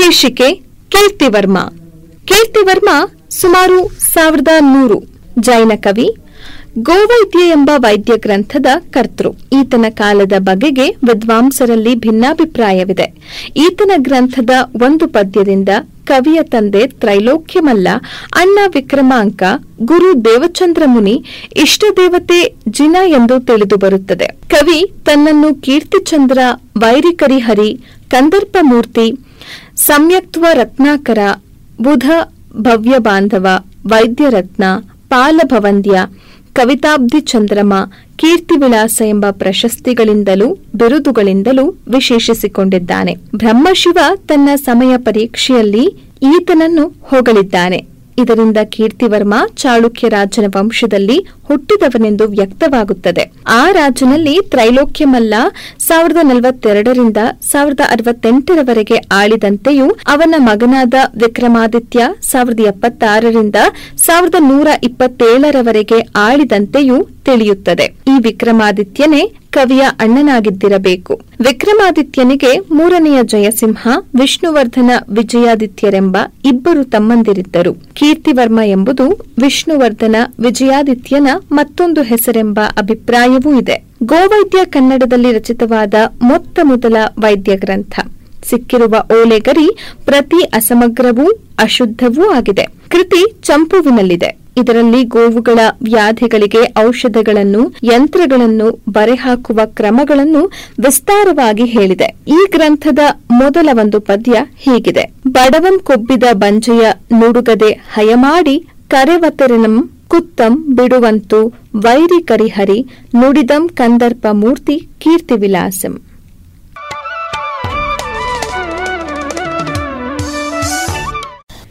ಶೀರ್ಷಿಕೆ ಕೀರ್ತಿವರ್ಮ ಕೀರ್ತಿವರ್ಮ ಸುಮಾರು ಸಾವಿರದ ನೂರು ಜೈನ ಕವಿ ಗೋವೈದ್ಯ ಎಂಬ ವೈದ್ಯ ಗ್ರಂಥದ ಕರ್ತೃ ಈತನ ಕಾಲದ ಬಗೆಗೆ ವಿದ್ವಾಂಸರಲ್ಲಿ ಭಿನ್ನಾಭಿಪ್ರಾಯವಿದೆ ಈತನ ಗ್ರಂಥದ ಒಂದು ಪದ್ಯದಿಂದ ಕವಿಯ ತಂದೆ ತ್ರೈಲೋಕ್ಯಮಲ್ಲ ಅಣ್ಣ ವಿಕ್ರಮಾಂಕ ಗುರು ದೇವಚಂದ್ರ ಮುನಿ ಇಷ್ಟದೇವತೆ ಜಿನ ಎಂದು ತಿಳಿದು ಬರುತ್ತದೆ ಕವಿ ತನ್ನನ್ನು ಕೀರ್ತಿಚಂದ್ರ ವೈರಿಕರಿಹರಿ ಕಂದರ್ಪಮೂರ್ತಿ ಸಂಯಕ್ತ್ವ ರತ್ನಾಕರ ಬುಧ ಭವ್ಯ ಬಾಂಧವ ವೈದ್ಯರತ್ನ ಪಾಲಭವಂದ್ಯ ಕವಿತಾಬ್ಧಿ ಚಂದ್ರಮ ಕೀರ್ತಿವಿಳಾಸ ಎಂಬ ಪ್ರಶಸ್ತಿಗಳಿಂದಲೂ ಬಿರುದುಗಳಿಂದಲೂ ವಿಶೇಷಿಸಿಕೊಂಡಿದ್ದಾನೆ ಬ್ರಹ್ಮಶಿವ ತನ್ನ ಸಮಯ ಪರೀಕ್ಷೆಯಲ್ಲಿ ಈತನನ್ನು ಹೊಗಳಿದ್ದಾನೆ ಇದರಿಂದ ಕೀರ್ತಿವರ್ಮ ಚಾಳುಕ್ಯ ರಾಜನ ವಂಶದಲ್ಲಿ ಹುಟ್ಟಿದವನೆಂದು ವ್ಯಕ್ತವಾಗುತ್ತದೆ ಆ ರಾಜನಲ್ಲಿ ತ್ರೈಲೋಕ್ಯಮಲ್ಲ ಸಾವಿರದ ನಲವತ್ತೆರಡರಿಂದ ಸಾವಿರದ ಅರವತ್ತೆಂಟರವರೆಗೆ ಆಳಿದಂತೆಯೂ ಅವನ ಮಗನಾದ ವಿಕ್ರಮಾದಿತ್ಯ ಸಾವಿರದ ಎಪ್ಪತ್ತಾರರಿಂದ ಸಾವಿರದ ನೂರ ಇಪ್ಪತ್ತೇಳರವರೆಗೆ ಆಳಿದಂತೆಯೂ ತಿಳಿಯುತ್ತದೆ ಈ ವಿಕ್ರಮಾದಿತ್ಯನೇ ಕವಿಯ ಅಣ್ಣನಾಗಿದ್ದಿರಬೇಕು ವಿಕ್ರಮಾದಿತ್ಯನಿಗೆ ಮೂರನೆಯ ಜಯಸಿಂಹ ವಿಷ್ಣುವರ್ಧನ ವಿಜಯಾದಿತ್ಯರೆಂಬ ಇಬ್ಬರು ತಮ್ಮಂದಿರಿದ್ದರು ಕೀರ್ತಿವರ್ಮ ಎಂಬುದು ವಿಷ್ಣುವರ್ಧನ ವಿಜಯಾದಿತ್ಯನ ಮತ್ತೊಂದು ಹೆಸರೆಂಬ ಅಭಿಪ್ರಾಯವೂ ಇದೆ ಗೋವೈದ್ಯ ಕನ್ನಡದಲ್ಲಿ ರಚಿತವಾದ ಮೊತ್ತ ಮೊದಲ ವೈದ್ಯ ಗ್ರಂಥ ಸಿಕ್ಕಿರುವ ಓಲೆಗರಿ ಪ್ರತಿ ಅಸಮಗ್ರವೂ ಅಶುದ್ಧವೂ ಆಗಿದೆ ಕೃತಿ ಚಂಪುವಿನಲ್ಲಿದೆ ಇದರಲ್ಲಿ ಗೋವುಗಳ ವ್ಯಾಧಿಗಳಿಗೆ ಔಷಧಗಳನ್ನು ಯಂತ್ರಗಳನ್ನು ಬರೆಹಾಕುವ ಕ್ರಮಗಳನ್ನು ವಿಸ್ತಾರವಾಗಿ ಹೇಳಿದೆ ಈ ಗ್ರಂಥದ ಮೊದಲ ಒಂದು ಪದ್ಯ ಹೀಗಿದೆ ಬಡವಂ ಕೊಬ್ಬಿದ ಬಂಜೆಯ ನುಡುಗದೆ ಹಯಮಾಡಿ ಕರೆವತರನಂ ಕುತ್ತಂ ಬಿಡುವಂತು ವೈರಿ ಕರಿಹರಿ ನುಡಿದಂ ಕಂದರ್ಪ ಮೂರ್ತಿ ಕೀರ್ತಿವಿಲಾಸಂ